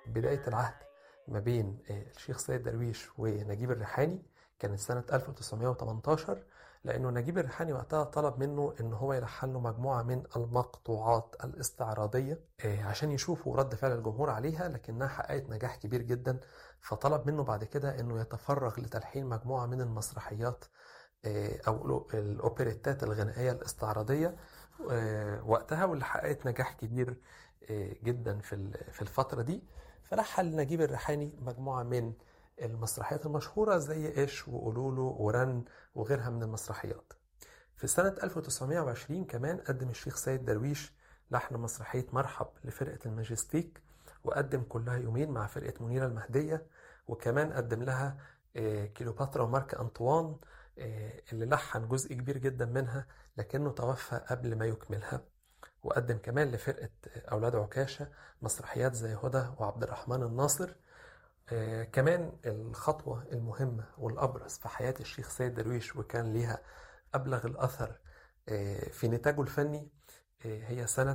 بداية العهد ما بين الشيخ سيد درويش ونجيب الريحاني كانت سنة 1918 لأنه نجيب الريحاني وقتها طلب منه إن هو يلحن له مجموعة من المقطوعات الاستعراضية عشان يشوفوا رد فعل الجمهور عليها لكنها حققت نجاح كبير جدا فطلب منه بعد كده إنه يتفرغ لتلحين مجموعة من المسرحيات أو الأوبريتات الغنائية الاستعراضية وقتها واللي حققت نجاح كبير جدا في في الفترة دي فلحن نجيب الريحاني مجموعة من المسرحيات المشهورة زي إيش وقولولو ورن وغيرها من المسرحيات في سنة 1920 كمان قدم الشيخ سيد درويش لحن مسرحية مرحب لفرقة الماجستيك وقدم كلها يومين مع فرقة منيرة المهدية وكمان قدم لها كيلوباترا ومارك أنطوان اللي لحن جزء كبير جدا منها لكنه توفى قبل ما يكملها وقدم كمان لفرقة أولاد عكاشة مسرحيات زي هدى وعبد الرحمن الناصر آه كمان الخطوة المهمة والأبرز في حياة الشيخ سيد درويش وكان ليها أبلغ الأثر آه في نتاجه الفني آه هي سنة